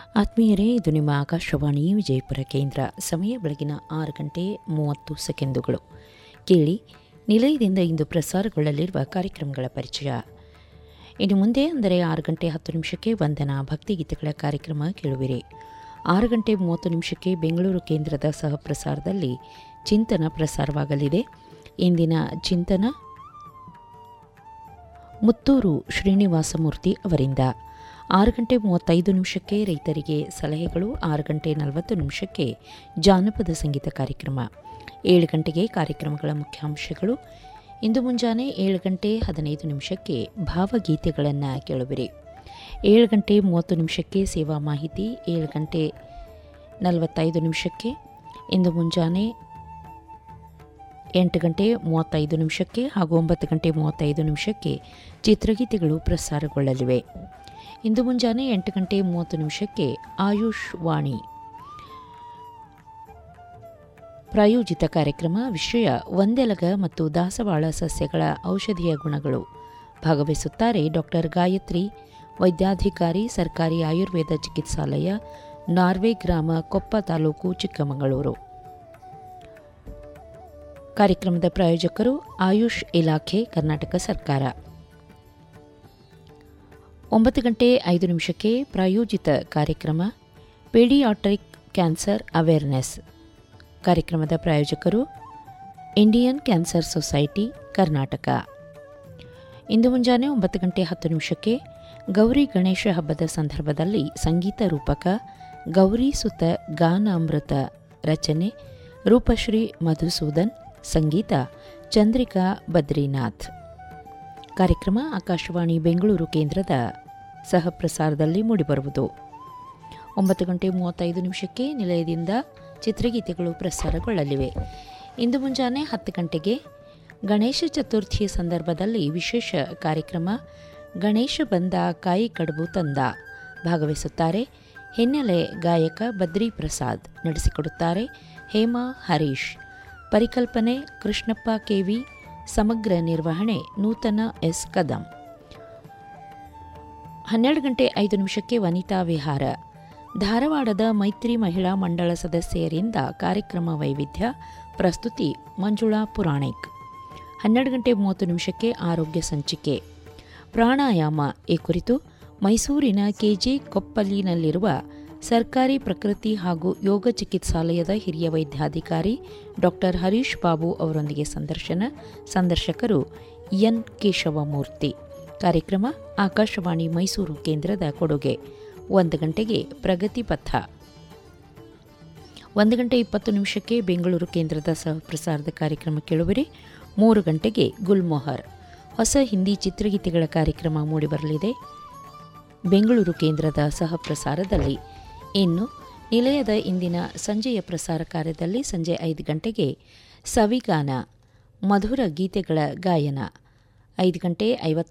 ಆತ್ಮೀಯರೇ ಇದು ನಿಮ್ಮ ಆಕಾಶವಾಣಿ ವಿಜಯಪುರ ಕೇಂದ್ರ ಸಮಯ ಬೆಳಗಿನ ಆರು ಗಂಟೆ ಮೂವತ್ತು ಸೆಕೆಂಡುಗಳು ಕೇಳಿ ನಿಲಯದಿಂದ ಇಂದು ಪ್ರಸಾರಗೊಳ್ಳಲಿರುವ ಕಾರ್ಯಕ್ರಮಗಳ ಪರಿಚಯ ಇನ್ನು ಮುಂದೆ ಅಂದರೆ ಆರು ಗಂಟೆ ಹತ್ತು ನಿಮಿಷಕ್ಕೆ ವಂದನಾ ಭಕ್ತಿಗೀತೆಗಳ ಕಾರ್ಯಕ್ರಮ ಕೇಳುವಿರಿ ಆರು ಗಂಟೆ ಮೂವತ್ತು ನಿಮಿಷಕ್ಕೆ ಬೆಂಗಳೂರು ಕೇಂದ್ರದ ಸಹ ಪ್ರಸಾರದಲ್ಲಿ ಚಿಂತನ ಪ್ರಸಾರವಾಗಲಿದೆ ಇಂದಿನ ಚಿಂತನ ಮುತ್ತೂರು ಶ್ರೀನಿವಾಸಮೂರ್ತಿ ಅವರಿಂದ ಆರು ಗಂಟೆ ಮೂವತ್ತೈದು ನಿಮಿಷಕ್ಕೆ ರೈತರಿಗೆ ಸಲಹೆಗಳು ಆರು ಗಂಟೆ ನಲವತ್ತು ನಿಮಿಷಕ್ಕೆ ಜಾನಪದ ಸಂಗೀತ ಕಾರ್ಯಕ್ರಮ ಏಳು ಗಂಟೆಗೆ ಕಾರ್ಯಕ್ರಮಗಳ ಮುಖ್ಯಾಂಶಗಳು ಇಂದು ಮುಂಜಾನೆ ಏಳು ಗಂಟೆ ಹದಿನೈದು ನಿಮಿಷಕ್ಕೆ ಭಾವಗೀತೆಗಳನ್ನು ಕೇಳುವಿರಿ ಏಳು ಗಂಟೆ ಮೂವತ್ತು ನಿಮಿಷಕ್ಕೆ ಸೇವಾ ಮಾಹಿತಿ ಏಳು ಗಂಟೆ ನಲವತ್ತೈದು ನಿಮಿಷಕ್ಕೆ ಇಂದು ಮುಂಜಾನೆ ಎಂಟು ಗಂಟೆ ಮೂವತ್ತೈದು ನಿಮಿಷಕ್ಕೆ ಹಾಗೂ ಒಂಬತ್ತು ಗಂಟೆ ಮೂವತ್ತೈದು ನಿಮಿಷಕ್ಕೆ ಚಿತ್ರಗೀತೆಗಳು ಪ್ರಸಾರಗೊಳ್ಳಲಿವೆ ಇಂದು ಮುಂಜಾನೆ ಎಂಟು ಗಂಟೆ ಮೂವತ್ತು ನಿಮಿಷಕ್ಕೆ ಆಯುಷ್ ವಾಣಿ ಪ್ರಾಯೋಜಿತ ಕಾರ್ಯಕ್ರಮ ವಿಷಯ ಒಂದೆಲಗ ಮತ್ತು ದಾಸವಾಳ ಸಸ್ಯಗಳ ಔಷಧೀಯ ಗುಣಗಳು ಭಾಗವಹಿಸುತ್ತಾರೆ ಡಾಕ್ಟರ್ ಗಾಯತ್ರಿ ವೈದ್ಯಾಧಿಕಾರಿ ಸರ್ಕಾರಿ ಆಯುರ್ವೇದ ಚಿಕಿತ್ಸಾಲಯ ನಾರ್ವೆ ಗ್ರಾಮ ಕೊಪ್ಪ ತಾಲೂಕು ಚಿಕ್ಕಮಗಳೂರು ಕಾರ್ಯಕ್ರಮದ ಪ್ರಾಯೋಜಕರು ಆಯುಷ್ ಇಲಾಖೆ ಕರ್ನಾಟಕ ಸರ್ಕಾರ ಒಂಬತ್ತು ಗಂಟೆ ಐದು ನಿಮಿಷಕ್ಕೆ ಪ್ರಾಯೋಜಿತ ಕಾರ್ಯಕ್ರಮ ಪೇಡಿಯಾಟ್ರಿಕ್ ಕ್ಯಾನ್ಸರ್ ಅವೇರ್ನೆಸ್ ಕಾರ್ಯಕ್ರಮದ ಪ್ರಾಯೋಜಕರು ಇಂಡಿಯನ್ ಕ್ಯಾನ್ಸರ್ ಸೊಸೈಟಿ ಕರ್ನಾಟಕ ಇಂದು ಮುಂಜಾನೆ ಒಂಬತ್ತು ಗಂಟೆ ಹತ್ತು ನಿಮಿಷಕ್ಕೆ ಗೌರಿ ಗಣೇಶ ಹಬ್ಬದ ಸಂದರ್ಭದಲ್ಲಿ ಸಂಗೀತ ರೂಪಕ ಗೌರಿ ಸುತ ಗಾನಾಮೃತ ರಚನೆ ರೂಪಶ್ರೀ ಮಧುಸೂದನ್ ಸಂಗೀತ ಚಂದ್ರಿಕಾ ಬದ್ರಿನಾಥ್ ಕಾರ್ಯಕ್ರಮ ಆಕಾಶವಾಣಿ ಬೆಂಗಳೂರು ಕೇಂದ್ರದ ಸಹ ಪ್ರಸಾರದಲ್ಲಿ ಮೂಡಿಬರುವುದು ಒಂಬತ್ತು ಗಂಟೆ ಮೂವತ್ತೈದು ನಿಮಿಷಕ್ಕೆ ನಿಲಯದಿಂದ ಚಿತ್ರಗೀತೆಗಳು ಪ್ರಸಾರಗೊಳ್ಳಲಿವೆ ಇಂದು ಮುಂಜಾನೆ ಹತ್ತು ಗಂಟೆಗೆ ಗಣೇಶ ಚತುರ್ಥಿಯ ಸಂದರ್ಭದಲ್ಲಿ ವಿಶೇಷ ಕಾರ್ಯಕ್ರಮ ಗಣೇಶ ಬಂದ ಕಾಯಿ ಕಡುಬು ತಂದ ಭಾಗವಹಿಸುತ್ತಾರೆ ಹಿನ್ನೆಲೆ ಗಾಯಕ ಬದ್ರಿ ಪ್ರಸಾದ್ ನಡೆಸಿಕೊಡುತ್ತಾರೆ ಹೇಮಾ ಹರೀಶ್ ಪರಿಕಲ್ಪನೆ ಕೃಷ್ಣಪ್ಪ ಕೆವಿ ಸಮಗ್ರ ನಿರ್ವಹಣೆ ನೂತನ ಎಸ್ ಕದಂ ಹನ್ನೆರಡು ಗಂಟೆ ಐದು ನಿಮಿಷಕ್ಕೆ ವನಿತಾ ವಿಹಾರ ಧಾರವಾಡದ ಮೈತ್ರಿ ಮಹಿಳಾ ಮಂಡಳ ಸದಸ್ಯರಿಂದ ಕಾರ್ಯಕ್ರಮ ವೈವಿಧ್ಯ ಪ್ರಸ್ತುತಿ ಮಂಜುಳಾ ಪುರಾಣಿಕ್ ಹನ್ನೆರಡು ಗಂಟೆ ಮೂವತ್ತು ನಿಮಿಷಕ್ಕೆ ಆರೋಗ್ಯ ಸಂಚಿಕೆ ಪ್ರಾಣಾಯಾಮ ಈ ಕುರಿತು ಮೈಸೂರಿನ ಕೆಜೆ ಕೊಪ್ಪಲಿನಲ್ಲಿರುವ ಸರ್ಕಾರಿ ಪ್ರಕೃತಿ ಹಾಗೂ ಯೋಗ ಚಿಕಿತ್ಸಾಲಯದ ಹಿರಿಯ ವೈದ್ಯಾಧಿಕಾರಿ ಡಾಕ್ಟರ್ ಹರೀಶ್ ಬಾಬು ಅವರೊಂದಿಗೆ ಸಂದರ್ಶನ ಸಂದರ್ಶಕರು ಎನ್ ಕೇಶವಮೂರ್ತಿ ಕಾರ್ಯಕ್ರಮ ಆಕಾಶವಾಣಿ ಮೈಸೂರು ಕೇಂದ್ರದ ಕೊಡುಗೆ ಒಂದು ಗಂಟೆಗೆ ಪ್ರಗತಿ ಪಥ ಒಂದು ಗಂಟೆ ಇಪ್ಪತ್ತು ನಿಮಿಷಕ್ಕೆ ಬೆಂಗಳೂರು ಕೇಂದ್ರದ ಸಹ ಪ್ರಸಾರದ ಕಾರ್ಯಕ್ರಮ ಕೇಳುವಿರಿ ಮೂರು ಗಂಟೆಗೆ ಗುಲ್ಮೊಹರ್ ಹೊಸ ಹಿಂದಿ ಚಿತ್ರಗೀತೆಗಳ ಕಾರ್ಯಕ್ರಮ ಮೂಡಿಬರಲಿದೆ ಬೆಂಗಳೂರು ಕೇಂದ್ರದ ಸಹ ಪ್ರಸಾರದಲ್ಲಿ ಇನ್ನು ನಿಲಯದ ಇಂದಿನ ಸಂಜೆಯ ಪ್ರಸಾರ ಕಾರ್ಯದಲ್ಲಿ ಸಂಜೆ ಐದು ಗಂಟೆಗೆ ಸವಿಗಾನ ಮಧುರ ಗೀತೆಗಳ ಗಾಯನ ಐದು ಗಂಟೆ ಐವತ್ತು